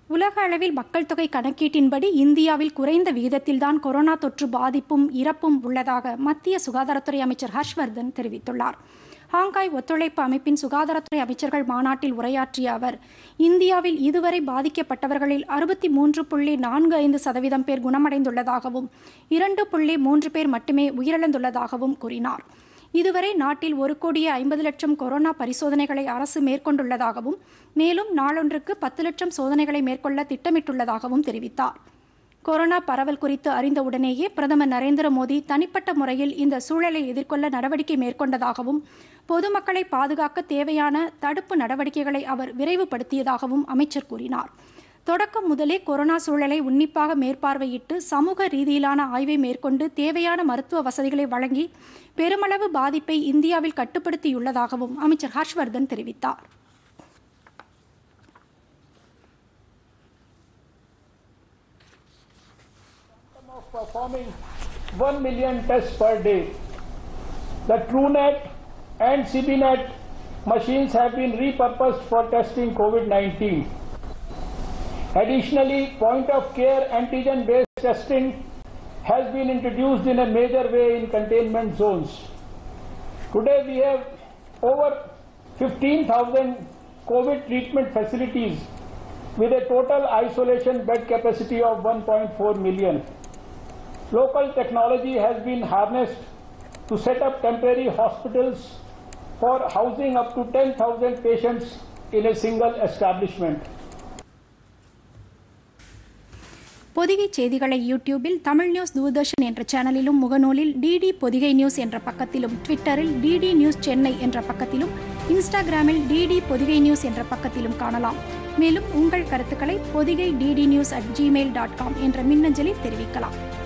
உலக அளவில் மக்கள் தொகை கணக்கீட்டின்படி இந்தியாவில் குறைந்த விகிதத்தில்தான் கொரோனா தொற்று பாதிப்பும் இறப்பும் உள்ளதாக மத்திய சுகாதாரத்துறை அமைச்சர் ஹர்ஷ்வர்தன் தெரிவித்துள்ளார் ஹாங்காய் ஒத்துழைப்பு அமைப்பின் சுகாதாரத்துறை அமைச்சர்கள் மாநாட்டில் உரையாற்றிய அவர் இந்தியாவில் இதுவரை பாதிக்கப்பட்டவர்களில் அறுபத்தி மூன்று புள்ளி நான்கு ஐந்து சதவீதம் பேர் குணமடைந்துள்ளதாகவும் இரண்டு புள்ளி மூன்று பேர் மட்டுமே உயிரிழந்துள்ளதாகவும் கூறினார் இதுவரை நாட்டில் ஒரு கோடியே ஐம்பது லட்சம் கொரோனா பரிசோதனைகளை அரசு மேற்கொண்டுள்ளதாகவும் மேலும் நாளொன்றுக்கு பத்து லட்சம் சோதனைகளை மேற்கொள்ள திட்டமிட்டுள்ளதாகவும் தெரிவித்தார் கொரோனா பரவல் குறித்து அறிந்தவுடனேயே பிரதமர் நரேந்திர மோடி தனிப்பட்ட முறையில் இந்த சூழலை எதிர்கொள்ள நடவடிக்கை மேற்கொண்டதாகவும் பொதுமக்களை பாதுகாக்க தேவையான தடுப்பு நடவடிக்கைகளை அவர் விரைவுபடுத்தியதாகவும் அமைச்சர் கூறினார் தொடக்கம் முதலே கொரோனா சூழலை உன்னிப்பாக மேற்பார்வையிட்டு சமூக ரீதியிலான ஆய்வை மேற்கொண்டு தேவையான மருத்துவ வசதிகளை வழங்கி பெருமளவு பாதிப்பை இந்தியாவில் கட்டுப்படுத்தியுள்ளதாகவும் அமைச்சர் ஹர்ஷ்வர்தன் தெரிவித்தார் of performing 1 million tests per day. The TrueNet and CBNet machines have been repurposed for testing COVID-19. Additionally, point of care antigen based testing has been introduced in a major way in containment zones. Today we have over 15,000 COVID treatment facilities with a total isolation bed capacity of 1.4 million. Local technology has been harnessed to set up temporary hospitals for housing up to 10,000 patients in a single establishment. Pothigai செய்திகளை யூடியூபில் Tamil news Doordarshan என்ற சேனலிலும் முகநூலில் DD Pothigai news என்ற பக்கத்திலும் ட்விட்டரில் DD news Chennai என்ற பக்கத்திலும் இன்ஸ்டாகிராமில் டிடி பொதிகை நியூஸ் என்ற பக்கத்திலும் காணலாம் மேலும் உங்கள் கருத்துக்களை Podhigai DD news at Gmail dot com என்ற மின்னஞ்சலில் தெரிவிக்கலாம்